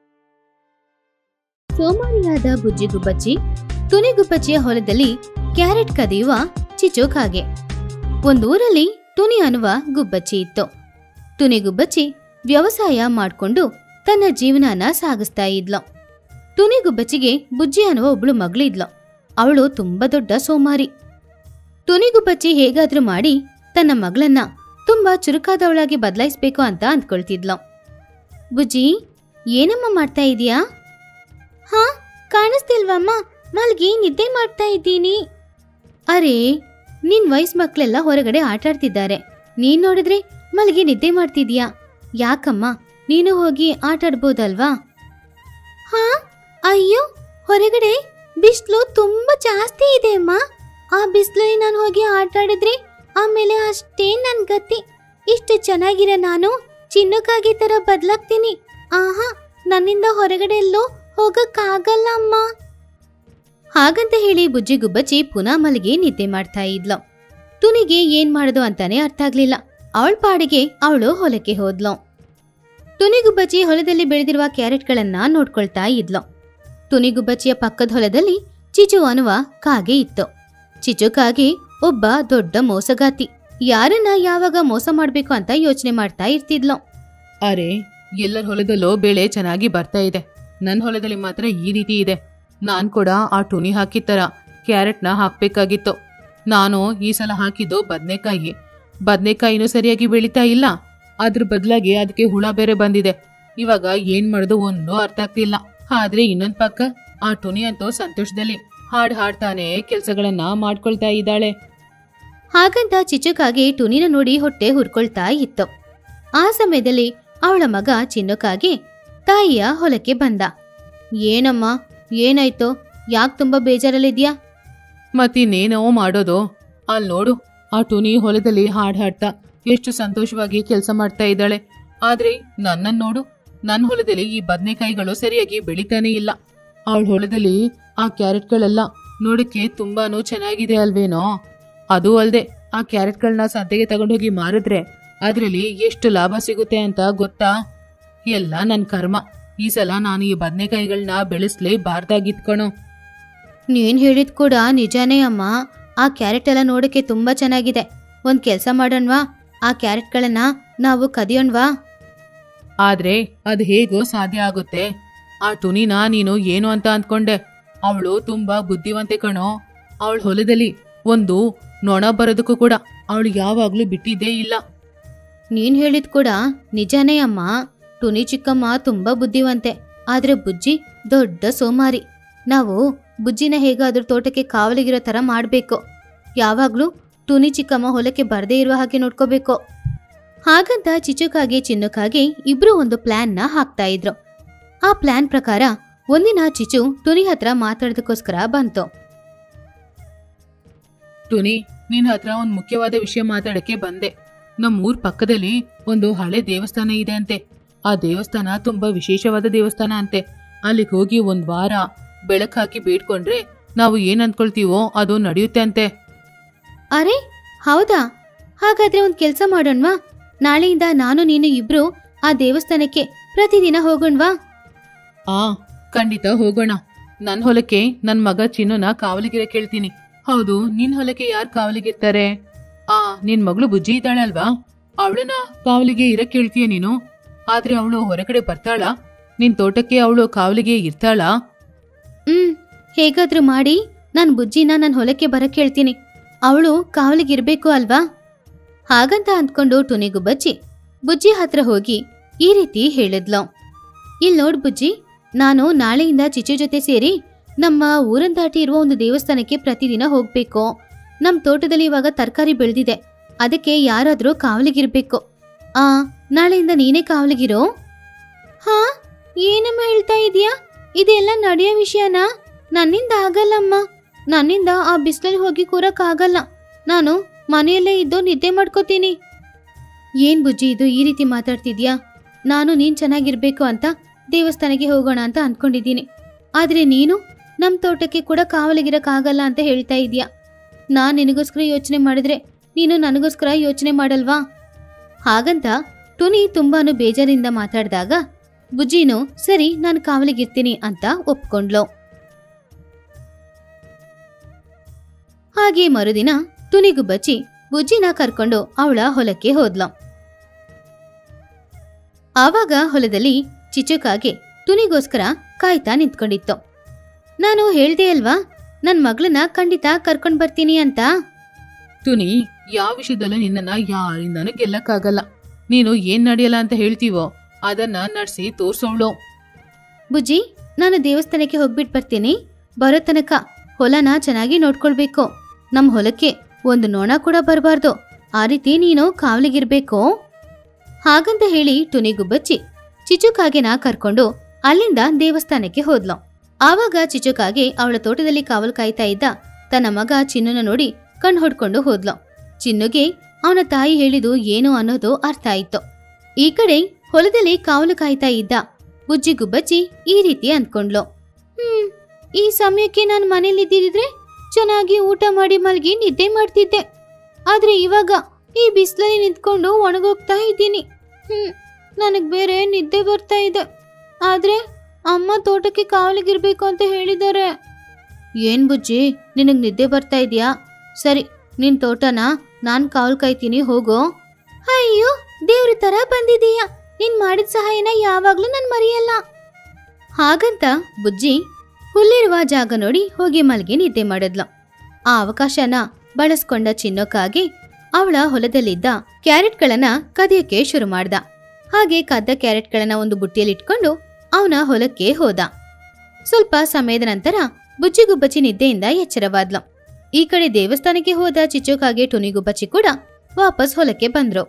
ಸೋಮಾರಿಯಾದ ಬುಜ್ಜಿ ಗುಬ್ಬಚ್ಚಿ ತುನಿ ಗುಬ್ಬಚ್ಚಿಯ ಹೊಲದಲ್ಲಿ ಕ್ಯಾರೆಟ್ ಕದಿಯುವ ಚಿಚೋಕ್ ಹಾಗೆ ಒಂದೂರಲ್ಲಿ ತುನಿ ಅನ್ನುವ ಗುಬ್ಬಚ್ಚಿ ಇತ್ತು ತುನಿ ಗುಬ್ಬಚ್ಚಿ ವ್ಯವಸಾಯ ಮಾಡ್ಕೊಂಡು ತನ್ನ ಜೀವನನ ಸಾಗಿಸ್ತಾ ಇದ್ಲು ತುನಿ ಗುಬ್ಬಚ್ಚಿಗೆ ಬುಜ್ಜಿ ಅನ್ನುವ ಒಬ್ಳು ಮಗಳಿದ್ಲು ಅವಳು ತುಂಬಾ ದೊಡ್ಡ ಸೋಮಾರಿ ತುನಿ ಗುಬ್ಬಚ್ಚಿ ಹೇಗಾದ್ರೂ ಮಾಡಿ ತನ್ನ ಮಗಳನ್ನ ತುಂಬಾ ಚುರುಕಾದವಳಾಗಿ ಬದಲಾಯಿಸ್ಬೇಕು ಅಂತ ಅಂದ್ಕೊಳ್ತಿದ್ಲು ಬುಜ್ಜಿ ಏನಮ್ಮ ಮಾಡ್ತಾ ಇದೀಯಾ ಹಾ ಕಾಣಿಸ್ತಿಲ್ವಮ್ಮ ಮಲ್ಗಿ ನಿದ್ದೆ ಮಾಡ್ತಾ ಇದ್ದೀನಿ ಅರೆ ನಿನ್ ವಯಸ್ ಮಕ್ಳೆಲ್ಲ ಹೊರಗಡೆ ಆಟಾಡ್ತಿದ್ದಾರೆ ನೀನ್ ನೋಡಿದ್ರೆ ಮಲ್ಗಿ ನಿದ್ದೆ ಮಾಡ್ತಿದ್ಯಾ ಯಾಕಮ್ಮ ನೀನು ಹೋಗಿ ಆಟಾಡ್ಬೋದಲ್ವಾ ಹಾ ಅಯ್ಯೋ ಹೊರಗಡೆ ಬಿಸಿಲು ತುಂಬಾ ಜಾಸ್ತಿ ಇದೆ ಅಮ್ಮ ಆ ಬಿಸಿಲಲ್ಲಿ ನಾನು ಹೋಗಿ ಆಟಾಡಿದ್ರೆ ಆಮೇಲೆ ಅಷ್ಟೇ ನನ್ ಗತಿ ಇಷ್ಟು ಚೆನ್ನಾಗಿರೋ ನಾನು ಚಿನ್ನಕ್ಕಾಗಿ ತರ ಬದ್ಲಾಗ್ತೀನಿ ಆಹಾ ನನ್ನಿಂದ ಹೊರಗಡೆ ಎಲ್ಲೋ ಹೋಗಕ್ಕಾಗಲ್ಲ ಅಮ್ಮ ಹಾಗಂತ ಹೇಳಿ ಬುಜ್ಜಿ ಗುಬ್ಬಚ್ಚಿ ಪುನಃ ಮಲಗಿ ನಿದ್ದೆ ಮಾಡ್ತಾ ಇದ್ಲು ತುನಿಗೆ ಏನ್ ಮಾಡೋದು ಅಂತಾನೆ ಅರ್ಥ ಆಗ್ಲಿಲ್ಲ ಅವಳ ಪಾಡಿಗೆ ಅವಳು ಹೊಲಕ್ಕೆ ಹೋದ್ಲು ತುನಿಗುಬ್ಬಚ್ಚಿ ಹೊಲದಲ್ಲಿ ಬೆಳೆದಿರುವ ಕ್ಯಾರೆಟ್ಗಳನ್ನ ನೋಡ್ಕೊಳ್ತಾ ಇದ್ಲು ತುನಿಗುಬ್ಬಚ್ಚಿಯ ಪಕ್ಕದ ಹೊಲದಲ್ಲಿ ಚಿಚು ಅನ್ನುವ ಕಾಗೆ ಇತ್ತು ಚಿಚು ಕಾಗೆ ಒಬ್ಬ ದೊಡ್ಡ ಮೋಸಗಾತಿ ಯಾರನ್ನ ಯಾವಾಗ ಮೋಸ ಮಾಡ್ಬೇಕು ಅಂತ ಯೋಚನೆ ಮಾಡ್ತಾ ಇರ್ತಿದ್ಲು ಅರೆ ಎಲ್ಲರ ಹೊಲದಲ್ಲೂ ಬೆಳೆ ಚೆನ್ನಾಗಿ ಬರ್ತಾ ಇದೆ ನನ್ನ ಹೊಲದಲ್ಲಿ ಮಾತ್ರ ಈ ರೀತಿ ಇದೆ ನಾನ್ ಕೂಡ ಆ ಟುನಿ ಹಾಕಿದ ತರ ಕ್ಯಾರೆಟ್ನ ಹಾಕ್ಬೇಕಾಗಿತ್ತು ನಾನು ಈ ಸಲ ಹಾಕಿದ್ದು ಬದನೆಕಾಯಿ ಬದನೆಕಾಯಿನೂ ಸರಿಯಾಗಿ ಬೆಳೀತಾ ಇಲ್ಲ ಅದ್ರ ಬದಲಾಗಿ ಅದಕ್ಕೆ ಹುಳ ಬೇರೆ ಬಂದಿದೆ ಇವಾಗ ಏನ್ ಮಾಡೋದು ಒಂದು ಅರ್ಥ ಆಗ್ತಿಲ್ಲ ಆದ್ರೆ ಇನ್ನೊಂದ್ ಪಕ್ಕ ಆ ಟುನಿ ಅಂತೂ ಸಂತೋಷದಲ್ಲಿ ಹಾಡ್ ಹಾಡ್ತಾನೆ ಕೆಲ್ಸಗಳನ್ನ ಮಾಡ್ಕೊಳ್ತಾ ಇದ್ದಾಳೆ ಹಾಗಂತ ಚಿಚುಕಾಗೆ ಟುನಿನ ನೋಡಿ ಹೊಟ್ಟೆ ಹುರ್ಕೊಳ್ತಾ ಇತ್ತು ಆ ಸಮಯದಲ್ಲಿ ಅವಳ ಮಗ ಚಿನ್ನುಕಾಗೆ ತಾಯಿಯ ಹೊಲಕ್ಕೆ ಬಂದ ಏನಮ್ಮ ಏನಾಯ್ತು ಯಾಕೆ ತುಂಬಾ ಬೇಜಾರಲ್ಲಿದ್ಯಾ ಮತ್ತಿನ್ನೇನೋ ಮಾಡೋದು ಅಲ್ಲಿ ನೋಡು ಆ ಟುನಿ ಹೊಲದಲ್ಲಿ ಹಾಡ್ ಹಾಡ್ತಾ ಎಷ್ಟು ಸಂತೋಷವಾಗಿ ಕೆಲಸ ಮಾಡ್ತಾ ಇದ್ದಾಳೆ ಆದ್ರೆ ನನ್ನನ್ ನೋಡು ನನ್ನ ಹೊಲದಲ್ಲಿ ಈ ಬದನೆಕಾಯಿಗಳು ಸರಿಯಾಗಿ ಬೆಳಿತಾನೆ ಇಲ್ಲ ಅವಳ ಹೊಲದಲ್ಲಿ ಆ ಕ್ಯಾರೆಟ್ಗಳೆಲ್ಲ ನೋಡಕ್ಕೆ ತುಂಬಾನು ಚೆನ್ನಾಗಿದೆ ಅಲ್ವೇನೋ ಅದು ಅಲ್ದೆ ಆ ಕ್ಯಾರೆಟ್ಗಳನ್ನ ಸಂತೆಗೆ ತಗೊಂಡೋಗಿ ಮಾರಿದ್ರೆ ಅದ್ರಲ್ಲಿ ಎಷ್ಟು ಲಾಭ ಸಿಗುತ್ತೆ ಅಂತ ಗೊತ್ತಾ ಎಲ್ಲ ನನ್ ಕರ್ಮ ಈ ಸಲ ನಾನು ಈ ಬದನೆಕಾಯಿಗಳನ್ನ ಬೆಳೆಸ್ಲೇಬಾರ್ದಾಗಿತ್ಕಣೋ ನೀನ್ ಹೇಳಿದ್ ಕೂಡ ನಿಜಾನೇ ಅಮ್ಮ ಆ ಕ್ಯಾರೆಟ್ ಎಲ್ಲ ನೋಡಕ್ಕೆ ತುಂಬಾ ಚೆನ್ನಾಗಿದೆ ಒಂದ್ ಕೆಲ್ಸ ಮಾಡೋಣ್ವಾ ಆ ಕ್ಯಾರೆಟ್ಗಳನ್ನ ನಾವು ಕದಿಯೋಣ್ವಾ ಆದ್ರೆ ಅದ್ ಹೇಗೋ ಸಾಧ್ಯ ಆಗುತ್ತೆ ಆ ಟುನಿನ ನೀನು ಏನು ಅಂತ ಅಂದ್ಕೊಂಡೆ ಅವಳು ತುಂಬಾ ಬುದ್ಧಿವಂತೆ ಕಣೋ ಅವಳ ಹೊಲದಲ್ಲಿ ಒಂದು ನೊಣ ಬರೋದಕ್ಕೂ ಕೂಡ ಅವಳು ಯಾವಾಗ್ಲೂ ಬಿಟ್ಟಿದ್ದೇ ಇಲ್ಲ ನೀನ್ ಹೇಳಿದ್ ಕೂಡ ನಿಜಾನೇ ಅಮ್ಮ ಟುನಿ ಚಿಕ್ಕಮ್ಮ ತುಂಬಾ ಬುದ್ಧಿವಂತೆ ಆದ್ರೆ ಬುಜ್ಜಿ ದೊಡ್ಡ ಸೋಮಾರಿ ನಾವು ಬುಜ್ಜಿನ ಹೇಗಾದ್ರೂ ತೋಟಕ್ಕೆ ಕಾವಲಿಗಿರೋ ತರ ಮಾಡ್ಬೇಕು ಯಾವಾಗ್ಲೂ ಟುನಿ ಚಿಕ್ಕಮ್ಮ ಹೊಲಕ್ಕೆ ಬರ್ದೇ ಇರುವ ಹಾಗೆ ನೋಡ್ಕೋಬೇಕು ಹಾಗಂತ ಚಿಚುಕಾಗೆ ಚಿನ್ನುಕಾಗೆ ಇಬ್ರು ಒಂದು ಪ್ಲಾನ್ನ ಹಾಕ್ತಾ ಇದ್ರು ಆ ಪ್ಲಾನ್ ಪ್ರಕಾರ ಒಂದಿನ ಚಿಚು ಟುನಿ ಹತ್ರ ಮಾತಾಡೋದಕ್ಕೋಸ್ಕರ ಬಂತು ಟುನಿ ನಿನ್ ಹತ್ರ ಒಂದ್ ಮುಖ್ಯವಾದ ವಿಷಯ ಮಾತಾಡಕ್ಕೆ ಬಂದೆ ನಮ್ಮ ಊರ್ ಪಕ್ಕದಲ್ಲಿ ಒಂದು ಹಳೆ ದೇವಸ್ಥಾನ ಇದೆ ಅಂತೆ ಆ ದೇವಸ್ಥಾನ ತುಂಬಾ ವಿಶೇಷವಾದ ದೇವಸ್ಥಾನ ಅಂತೆ ಅಲ್ಲಿಗೆ ಹೋಗಿ ಒಂದ್ ವಾರ ಬೆಳಕ್ ಹಾಕಿ ಬೇಡ್ಕೊಂಡ್ರೆ ನಾವು ಏನ್ ಅನ್ಕೊಳ್ತೀವೋ ಅದು ನಡೆಯುತ್ತೆ ಅಂತೆ ಅರೆ ಹೌದಾ ಹಾಗಾದ್ರೆ ಒಂದ್ ಕೆಲ್ಸ ಮಾಡೋಣ್ವಾ ನಾಳೆಯಿಂದ ನಾನು ನೀನು ಇಬ್ರು ಆ ದೇವಸ್ಥಾನಕ್ಕೆ ಪ್ರತಿದಿನ ಹೋಗೋಣ್ವಾ ಆ ಖಂಡಿತ ಹೋಗೋಣ ನನ್ ಹೊಲಕ್ಕೆ ನನ್ ಮಗ ಚಿನ್ನುನ ಕಾವಲಿಗಿರ ಕೇಳ್ತೀನಿ ಹೌದು ನಿನ್ ಹೊಲಕ್ಕೆ ಯಾರ್ ಕಾವಲಿಗಿರ್ತಾರೆ ಆ ನಿನ್ ಮಗಳು ಬುಜ್ಜಿ ಇದ್ದಾಳೆ ಅಲ್ವಾ ಅವಳನ್ನ ಕಾವಲಿಗೆ ಇರಕ್ ಕೇಳ್ತೀಯ ನೀನು ಆದ್ರೆ ಅವಳು ಹೊರಗಡೆ ಬರ್ತಾಳಾ ನಿನ್ ತೋಟಕ್ಕೆ ಅವಳು ಕಾವಲಿಗೆ ಇರ್ತಾಳಾ ಹ್ಮ್ ಹೇಗಾದ್ರೂ ಮಾಡಿ ನಾನ್ ಬುಜ್ಜಿನ ನನ್ನ ಹೊಲಕ್ಕೆ ಬರಕ್ ಹೇಳ್ತೀನಿ ಅವಳು ಕಾವಲಿಗಿರ್ಬೇಕು ಅಲ್ವಾ ಹಾಗಂತ ಅಂದ್ಕೊಂಡು ಟುನಿಗು ಬಜ್ಜಿ ಬುಜ್ಜಿ ಹತ್ರ ಹೋಗಿ ಈ ರೀತಿ ಹೇಳಿದ್ಲು ಇಲ್ ನೋಡ್ ಬುಜ್ಜಿ ನಾನು ನಾಳೆಯಿಂದ ಚಿಚ್ಚು ಜೊತೆ ಸೇರಿ ನಮ್ಮ ಊರನ್ ದಾಟಿ ಇರುವ ಒಂದು ದೇವಸ್ಥಾನಕ್ಕೆ ಪ್ರತಿದಿನ ಹೋಗ್ಬೇಕು ನಮ್ ತೋಟದಲ್ಲಿ ಇವಾಗ ತರಕಾರಿ ಬೆಳೆದಿದೆ ಅದಕ್ಕೆ ಯಾರಾದ್ರೂ ಕಾವಲಿಗಿರ್ಬೇಕು ಆ ನಾಳೆಯಿಂದ ನೀನೇ ಕಾವಲಿಗಿರೋ ಹಾ ಏನಮ್ಮ ಹೇಳ್ತಾ ಇದೀಯಾ ಇದೆಲ್ಲ ನಡೆಯೋ ವಿಷಯನಾ ನನ್ನಿಂದ ಆಗಲ್ಲಮ್ಮ ನನ್ನಿಂದ ಆ ಬಿಸಿಲಲ್ಲಿ ಹೋಗಿ ಕೂರಕ್ಕಾಗಲ್ಲ ನಾನು ಮನೆಯಲ್ಲೇ ಇದ್ದು ನಿದ್ದೆ ಮಾಡ್ಕೋತೀನಿ ಏನ್ ಬುಜ್ಜಿ ಇದು ಈ ರೀತಿ ಮಾತಾಡ್ತಿದ್ಯಾ ನಾನು ನೀನ್ ಚೆನ್ನಾಗಿರ್ಬೇಕು ಅಂತ ದೇವಸ್ಥಾನಕ್ಕೆ ಹೋಗೋಣ ಅಂತ ಅನ್ಕೊಂಡಿದ್ದೀನಿ ಆದ್ರೆ ನೀನು ನಮ್ ತೋಟಕ್ಕೆ ಕೂಡ ಕಾವಲಿಗಿರಕ್ಕಾಗಲ್ಲ ಅಂತ ಹೇಳ್ತಾ ಇದೀಯಾ ನಾನ್ ನಿನಗೋಸ್ಕರ ಯೋಚನೆ ಮಾಡಿದ್ರೆ ನೀನು ನನಗೋಸ್ಕರ ಯೋಚನೆ ಮಾಡಲ್ವಾ ಹಾಗಂತ ಟುನಿ ತುಂಬಾನು ಬೇಜಾರಿಂದ ಮಾತಾಡಿದಾಗ ಬುಜ್ಜಿನು ಸರಿ ನಾನು ಕಾವಲಿಗಿರ್ತೀನಿ ಅಂತ ಒಪ್ಕೊಂಡ್ಲು ಹಾಗೆ ಮರುದಿನ ತುನಿಗು ಬಚ್ಚಿ ಬುಜ್ಜಿನ ಕರ್ಕೊಂಡು ಅವಳ ಹೊಲಕ್ಕೆ ಹೋದ್ಲು ಆವಾಗ ಹೊಲದಲ್ಲಿ ಚಿಚುಕಾಗೆ ತುನಿಗೋಸ್ಕರ ಕಾಯ್ತಾ ನಿಂತ್ಕೊಂಡಿತ್ತು ನಾನು ಹೇಳ್ದೆ ಅಲ್ವಾ ನನ್ ಮಗಳನ್ನ ಖಂಡಿತ ಕರ್ಕೊಂಡ್ ಬರ್ತೀನಿ ಅಂತ ತುನಿ ಯಾವ ವಿಷಯದಲ್ಲೂ ನಿನ್ನನ್ನ ಯಾರಿಂದನೂ ಗೆಲ್ಲಕ್ಕಾಗಲ್ಲ ನೀನು ಏನ್ ನಡೆಯಲ್ಲ ಅಂತ ಹೇಳ್ತೀವೋ ಅದನ್ನ ನಡ್ಸಿ ತೋರ್ಸೋಳು ಬುಜ್ಜಿ ನಾನು ದೇವಸ್ಥಾನಕ್ಕೆ ಹೋಗ್ಬಿಟ್ ಬರ್ತೀನಿ ಬರೋ ತನಕ ಹೊಲನ ಚೆನ್ನಾಗಿ ನೋಡ್ಕೊಳ್ಬೇಕು ನಮ್ ಹೊಲಕ್ಕೆ ಒಂದು ನೊಣ ಕೂಡ ಬರಬಾರ್ದು ಆ ರೀತಿ ನೀನು ಕಾವಲಿಗಿರ್ಬೇಕು ಹಾಗಂತ ಹೇಳಿ ಟುನಿಗು ಬಚ್ಚಿ ಚಿಚುಕಾಗೆನ ಕರ್ಕೊಂಡು ಅಲ್ಲಿಂದ ದೇವಸ್ಥಾನಕ್ಕೆ ಹೋದ್ಲು ಆವಾಗ ಚಿಚುಕಾಗೆ ಅವಳ ತೋಟದಲ್ಲಿ ಕಾವಲು ಕಾಯ್ತಾ ಇದ್ದ ತನ್ನ ಮಗ ಚಿನ್ನುನ ನೋಡಿ ಕಣ್ ಹೊಡ್ಕೊಂಡು ಹೋದ್ಲು ಚಿನ್ನುಗೆ ಅವನ ತಾಯಿ ಹೇಳಿದು ಏನು ಅನ್ನೋದು ಅರ್ಥ ಆಯ್ತು ಈ ಕಡೆ ಹೊಲದಲ್ಲಿ ಕಾವಲು ಕಾಯ್ತಾ ಇದ್ದ ಬುಜ್ಜಿ ಗುಬ್ಬಚ್ಚಿ ಈ ರೀತಿ ಅಂದ್ಕೊಂಡ್ಲು ಹ್ಮ್ ಈ ಸಮಯಕ್ಕೆ ನಾನು ಮನೇಲಿದ್ದಿದ್ರೆ ಚೆನ್ನಾಗಿ ಊಟ ಮಾಡಿ ಮಲ್ಗಿ ನಿದ್ದೆ ಮಾಡ್ತಿದ್ದೆ ಆದ್ರೆ ಇವಾಗ ಈ ಬಿಸಿಲಲ್ಲಿ ನಿಂತ್ಕೊಂಡು ಒಣಗೋಗ್ತಾ ಇದ್ದೀನಿ ಹ್ಮ್ ನನಗ್ ಬೇರೆ ನಿದ್ದೆ ಬರ್ತಾ ಇದೆ ಆದ್ರೆ ಅಮ್ಮ ತೋಟಕ್ಕೆ ಕಾವಲಿಗಿರ್ಬೇಕು ಅಂತ ಹೇಳಿದ್ದಾರೆ ಏನ್ ಬುಜ್ಜಿ ನಿನಗ್ ನಿದ್ದೆ ಬರ್ತಾ ಇದೆಯಾ ಸರಿ ನಿನ್ ತೋಟನ ನಾನ್ ಕಾವಲ್ ಕಾಯ್ತೀನಿ ಹೋಗೋ ಅಯ್ಯೋ ದೇವ್ರ ತರ ಬಂದಿದೀಯ ನೀನ್ ಮಾಡಿದ ಸಹಾಯನ ಯಾವಾಗ್ಲೂ ನಾನ್ ಮರೆಯಲ್ಲ ಹಾಗಂತ ಬುಜ್ಜಿ ಹುಲ್ಲಿರುವ ಜಾಗ ನೋಡಿ ಹೋಗಿ ಮಲ್ಗಿ ನಿದ್ದೆ ಮಾಡಿದ್ಲು ಆ ಅವಕಾಶನ ಬಳಸ್ಕೊಂಡ ಚಿನ್ನೋಕಾಗಿ ಅವಳ ಹೊಲದಲ್ಲಿದ್ದ ಕ್ಯಾರೆಟ್ಗಳನ್ನ ಕದಿಯಕ್ಕೆ ಶುರು ಮಾಡ್ದ ಹಾಗೆ ಕದ್ದ ಕ್ಯಾರೆಟ್ಗಳನ್ನ ಒಂದು ಬುಟ್ಟಿಯಲ್ಲಿ ಇಟ್ಕೊಂಡು ಅವನ ಹೊಲಕ್ಕೆ ಹೋದ ಸ್ವಲ್ಪ ಸಮಯದ ನಂತರ ಬುಜ್ಜಿಗುಬ್ಬಚ್ಚಿ ನಿದ್ದೆಯಿಂದ ಎಚ್ಚರವಾದ್ಲು ಈ ಕಡೆ ದೇವಸ್ಥಾನಕ್ಕೆ ಹೋದ ಚಿಚ್ಚೋಕಾಗೆ ಟುನಿಗುಬ್ಬಚ್ಚಿ ಕೂಡ ವಾಪಸ್ ಹೊಲಕ್ಕೆ ಬಂದ್ರು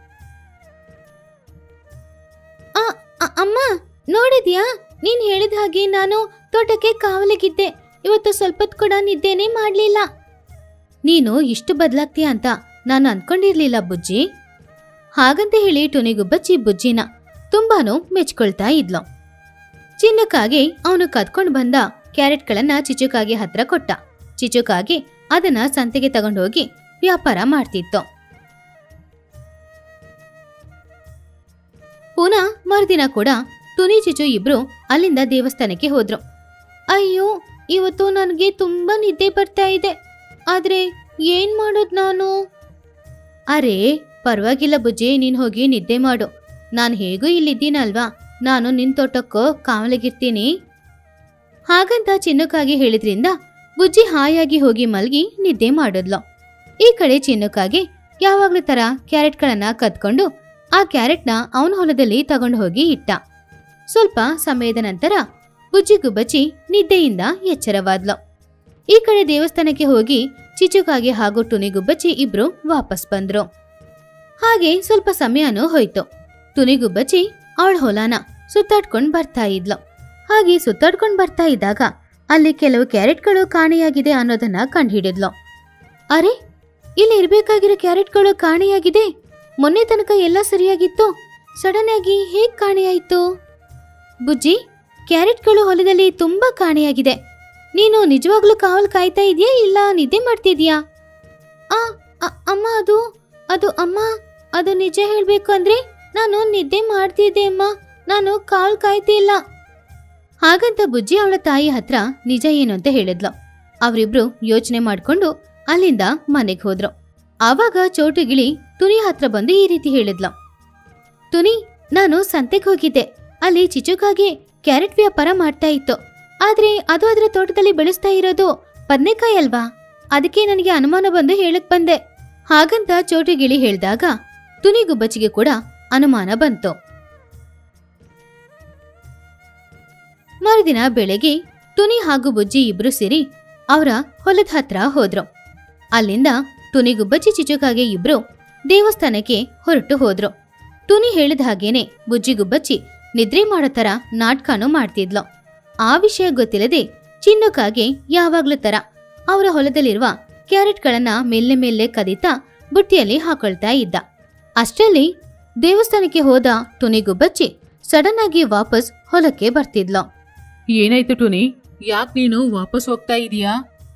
ಆ, ಅ- ಅಮ್ಮ ನೋಡಿದ್ಯಾ ನೀನ್ ಹೇಳಿದ ಹಾಗೆ ನಾನು ತೋಟಕ್ಕೆ ಕಾವಲಿಗಿದ್ದೆ ಇವತ್ತು ಸ್ವಲ್ಪ ಹೊತ್ತು ಕೂಡ ನಿದ್ದೆನೇ ಮಾಡ್ಲಿಲ್ಲ ನೀನು ಇಷ್ಟು ಬದಲಾಗ್ತೀಯ ಅಂತ ನಾನು ಅನ್ಕೊಂಡಿರ್ಲಿಲ್ಲ ಬುಜ್ಜಿ ಹಾಗಂತ ಹೇಳಿ ಟುನಿಗುಬ್ಬಚ್ಚಿ ಬುಜ್ಜಿನ ತುಂಬಾನು ಮೆಚ್ಕೊಳ್ತಾ ಇದ್ಲು ಚಿನ್ನಕ್ಕಾಗಿ ಅವನು ಕದ್ಕೊಂಡು ಬಂದ ಕ್ಯಾರೆಟ್ಗಳನ್ನ ಚಿಚುಕಾಗಿ ಹತ್ರ ಕೊಟ್ಟ ಚಿಚುಕಾಗಿ ಅದನ್ನ ಸಂತೆಗೆ ತಗೊಂಡೋಗಿ ವ್ಯಾಪಾರ ಮಾಡ್ತಿತ್ತು ಪುನಃ ಮರುದಿನ ಕೂಡ ಟುನಿ ಚಿಚು ಇಬ್ರು ಅಲ್ಲಿಂದ ದೇವಸ್ಥಾನಕ್ಕೆ ಹೋದ್ರು ಅಯ್ಯೋ ಇವತ್ತು ನನಗೆ ತುಂಬಾ ನಿದ್ದೆ ಬರ್ತಾ ಇದೆ ಆದ್ರೆ ಏನ್ ಮಾಡೋದ್ ನಾನು ಅರೆ ಪರವಾಗಿಲ್ಲ ಬುಜ್ಜಿ ನೀನ್ ಹೋಗಿ ನಿದ್ದೆ ಮಾಡು ನಾನು ಹೇಗೂ ಇಲ್ಲಿದ್ದೀನಲ್ವಾ ನಾನು ನಿನ್ ತೋಟಕ್ಕೋ ಕಾವಲಿಗಿರ್ತೀನಿ ಹಾಗಂತ ಚಿನ್ನಕ್ಕಾಗಿ ಹೇಳಿದ್ರಿಂದ ಬುಜ್ಜಿ ಹಾಯಾಗಿ ಹೋಗಿ ಮಲ್ಗಿ ನಿದ್ದೆ ಮಾಡಿದ್ಲು ಈ ಕಡೆ ಚಿನ್ನಕ್ಕಾಗಿ ಯಾವಾಗ್ಲೂ ತರ ಕ್ಯಾರೆಟ್ಗಳನ್ನ ಕದ್ಕೊಂಡು ಆ ಕ್ಯಾರೆಟ್ನ ಅವನ ಹೊಲದಲ್ಲಿ ತಗೊಂಡು ಹೋಗಿ ಇಟ್ಟ ಸ್ವಲ್ಪ ಸಮಯದ ನಂತರ ಬುಜ್ಜಿ ಗುಬ್ಬಚ್ಚಿ ನಿದ್ದೆಯಿಂದ ಎಚ್ಚರವಾದ್ಲು ಈ ಕಡೆ ದೇವಸ್ಥಾನಕ್ಕೆ ಹೋಗಿ ಚಿಚುಕಾಗಿ ಹಾಗೂ ಟುನಿಗುಬ್ಬಚ್ಚಿ ಇಬ್ರು ವಾಪಸ್ ಬಂದ್ರು ಹಾಗೆ ಸ್ವಲ್ಪ ಸಮಯನೂ ಹೋಯ್ತು ಟುನಿಗುಬ್ಬಚ್ಚಿ ಅವಳ ಹೊಲನ ಸುತ್ತಾಡ್ಕೊಂಡ್ ಬರ್ತಾ ಇದ್ಲು ಹಾಗೆ ಸುತ್ತಾಡ್ಕೊಂಡ್ ಬರ್ತಾ ಇದ್ದಾಗ ಅಲ್ಲಿ ಕೆಲವು ಕ್ಯಾರೆಟ್ಗಳು ಕಾಣೆಯಾಗಿದೆ ಅನ್ನೋದನ್ನ ಕಂಡುಹಿಡಿದ್ಲು ಅರೆ ಇಲ್ಲಿ ಇರ್ಬೇಕಾಗಿರೋ ಕ್ಯಾರೆಟ್ಗಳು ಕಾಣೆಯಾಗಿದೆ ಮೊನ್ನೆ ತನಕ ಎಲ್ಲ ಸರಿಯಾಗಿತ್ತು ಸಡನ್ ಆಗಿ ಹೇಗ್ ಕಾಣೆಯಾಯ್ತು ಬುಜ್ಜಿ ಕ್ಯಾರೆಟ್ಗಳು ಹೊಲದಲ್ಲಿ ತುಂಬಾ ಕಾಣೆಯಾಗಿದೆ ನೀನು ನಿಜವಾಗ್ಲೂ ಕಾವಲು ಕಾಯ್ತಾ ಇದೆಯಾ ಇಲ್ಲ ನಿದ್ದೆ ಮಾಡ್ತಿದ್ಯಾ ಆ ಅ- ಅಮ್ಮ ಅದು ಅದು ಅಮ್ಮ ಅದು ನಿಜ ಹೇಳ್ಬೇಕು ಅಂದ್ರೆ ನಾನು ನಿದ್ದೆ ಮಾಡ್ತಿದ್ದೆ ಅಮ್ಮ ನಾನು ಕಾವಲು ಕಾಯ್ತಿಲ್ಲ ಹಾಗಂತ ಬುಜ್ಜಿ ಅವಳ ತಾಯಿ ಹತ್ರ ನಿಜ ಏನು ಅಂತ ಹೇಳಿದ್ಲು ಅವರಿಬ್ರು ಯೋಚನೆ ಮಾಡ್ಕೊಂಡು ಅಲ್ಲಿಂದ ಮನೆಗೆ ಹೋದ್ರು ಆವಾಗ ಚೋಟುಗಿಳಿ ತುನಿ ಹತ್ರ ಬಂದು ಈ ರೀತಿ ಹೇಳಿದ್ಲು ತುನಿ ನಾನು ಸಂತೆಗೆ ಹೋಗಿದ್ದೆ ಅಲ್ಲಿ ಚಿಚುಕಾಗೆ ಕ್ಯಾರೆಟ್ ವ್ಯಾಪಾರ ಮಾಡ್ತಾ ಇತ್ತು ಆದ್ರೆ ಅದು ಅದರ ತೋಟದಲ್ಲಿ ಬೆಳೆಸ್ತಾ ಇರೋದು ಬದ್ನೆಕಾಯಿ ಅಲ್ವಾ ಅದಕ್ಕೆ ನನಗೆ ಅನುಮಾನ ಬಂದು ಹೇಳಕ್ ಬಂದೆ ಹಾಗಂತ ಚೋಟುಗಿಳಿ ಹೇಳಿದಾಗ ತುನಿ ಗುಬ್ಬಚ್ಚಿಗೆ ಕೂಡ ಅನುಮಾನ ಬಂತು ಮರುದಿನ ಬೆಳಗ್ಗೆ ತುನಿ ಹಾಗೂ ಬುಜ್ಜಿ ಇಬ್ರು ಸೇರಿ ಅವರ ಹೊಲದ ಹತ್ರ ಹೋದ್ರು ಅಲ್ಲಿಂದ ತುನಿ ಗುಬ್ಬಚ್ಚಿ ಚಿಚುಕಾಗೆ ಇಬ್ರು ದೇವಸ್ಥಾನಕ್ಕೆ ಹೊರಟು ಹೋದ್ರು ತುನಿ ಹೇಳಿದ ಹಾಗೇನೆ ಬುಜ್ಜಿ ಗುಬ್ಬಚ್ಚಿ ನಿದ್ರೆ ಮಾಡೋ ತರ ನಾಟಕನೂ ಮಾಡ್ತಿದ್ಲು ಆ ವಿಷಯ ಗೊತ್ತಿಲ್ಲದೆ ಚಿನ್ನುಕಾಗೆ ಯಾವಾಗ್ಲೂ ತರ ಅವರ ಹೊಲದಲ್ಲಿರುವ ಕ್ಯಾರೆಟ್ಗಳನ್ನ ಮೆಲ್ಲೆ ಮೆಲ್ಲೆ ಕದೀತಾ ಬುಟ್ಟಿಯಲ್ಲಿ ಹಾಕೊಳ್ತಾ ಇದ್ದ ಅಷ್ಟರಲ್ಲಿ ದೇವಸ್ಥಾನಕ್ಕೆ ಹೋದ ತುನಿ ಗುಬ್ಬಚ್ಚಿ ಸಡನ್ ಆಗಿ ವಾಪಸ್ ಹೊಲಕ್ಕೆ ಬರ್ತಿದ್ಲು ಏನಾಯ್ತು ಟುನಿ ಯಾಕೆ ನೀನು ವಾಪಸ್ ಹೋಗ್ತಾ ಇದೀಯಾ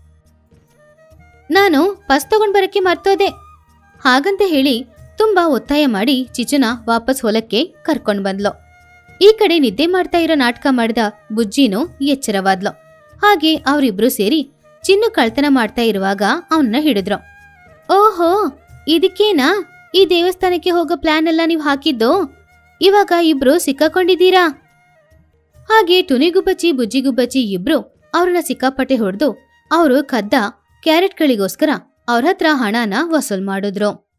ನಾನು ಬಸ್ ತಗೊಂಡ್ ಬರಕ್ಕೆ ಮರ್ತೋದೆ ಹಾಗಂತ ಹೇಳಿ ತುಂಬಾ ಒತ್ತಾಯ ಮಾಡಿ ಚಿಚುನ ವಾಪಸ್ ಹೊಲಕ್ಕೆ ಕರ್ಕೊಂಡ್ ಬಂದ್ಲು ಈ ಕಡೆ ನಿದ್ದೆ ಮಾಡ್ತಾ ಇರೋ ನಾಟಕ ಮಾಡಿದ ಬುಜ್ಜಿನೂ ಎಚ್ಚರವಾದ್ಲು ಹಾಗೆ ಅವರಿಬ್ರು ಸೇರಿ ಚಿನ್ನು ಕಳ್ತನ ಮಾಡ್ತಾ ಇರುವಾಗ ಅವನ್ನ ಹಿಡಿದ್ರು ಓಹೋ ಇದಕ್ಕೇನಾ ಈ ದೇವಸ್ಥಾನಕ್ಕೆ ಹೋಗೋ ಪ್ಲಾನ್ ಎಲ್ಲ ನೀವು ಹಾಕಿದ್ದು ಇವಾಗ ಇಬ್ರು ಸಿಕ್ಕಾಕೊಂಡಿದ್ದೀರಾ ಹಾಗೆ ಟುನಿಗುಬ್ಬಚ್ಚಿ ಬುಜ್ಜಿಗುಬ್ಬಚ್ಚಿ ಇಬ್ರು ಅವ್ರನ್ನ ಸಿಕ್ಕಾಪಟ್ಟೆ ಹೊಡೆದು ಅವರು ಕದ್ದ ಕ್ಯಾರೆಟ್ಗಳಿಗೋಸ್ಕರ ಅವ್ರ ಹತ್ರ ಹಣನ ವಸೂಲ್ ಮಾಡಿದ್ರು